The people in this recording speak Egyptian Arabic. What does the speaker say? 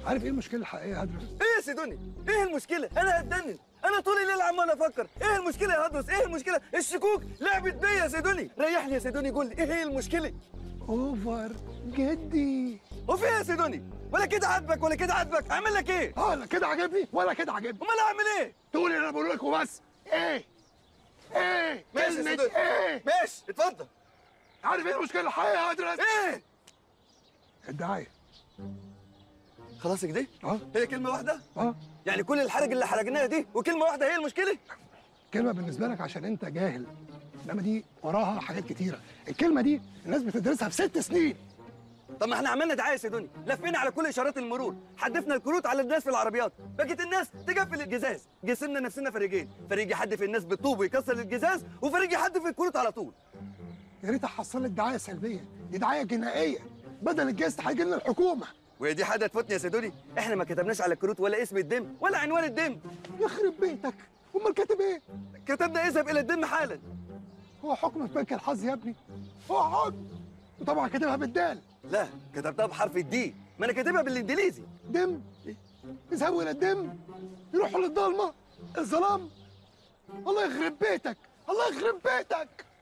عارف ايه المشكله الحقيقيه يا هدرس ايه يا سيدوني ايه المشكله انا هتدنن انا طول الليل عمال افكر ايه المشكله يا هدرس ايه المشكله الشكوك لعبت بيا يا سيدوني ريحني يا سيدوني قول لي ايه هي المشكله اوفر جدي وفي ايه يا سيدوني ولا كده عاجبك ولا كده عاجبك اعمل لك ايه اه لا كده عجبني ولا كده عجبني امال اعمل ايه تقول اللي انا بقول لك وبس ايه ايه ماشي يا كلمة سيدوني ايه ماشي اتفضل عارف ايه المشكله الحقيقيه يا هدرس ايه الدعايه خلاص كده اه هي كلمه واحده اه يعني كل الحرج اللي حرجناها دي وكلمه واحده هي المشكله كلمه بالنسبه لك عشان انت جاهل انما دي وراها حاجات كتيره الكلمه دي الناس بتدرسها في ست سنين طب ما احنا عملنا دعايه يا سيدوني لفينا على كل اشارات المرور حدفنا الكروت على الناس في العربيات بقت الناس تقفل الجزاز قسمنا نفسنا فريقين فريق يحدف الناس بالطوب ويكسر الجزاز وفريق يحدف الكروت على طول يا ريت حصلت دعايه سلبيه دي دعايه جنائيه بدل الجاز هيجي لنا الحكومه وهي دي حاجه تفوتني يا سيدوني احنا ما كتبناش على الكروت ولا اسم الدم ولا عنوان الدم يخرب بيتك امال كاتب ايه كتبنا اذهب الى الدم حالا هو حكم في بنك الحظ يا ابني هو حكم وطبعا كاتبها بالدال لا كتبتها بحرف الدي ما انا كاتبها بالانجليزي دم يذهبوا الى الدم يروحوا للضلمه الظلام الله يخرب بيتك الله يخرب بيتك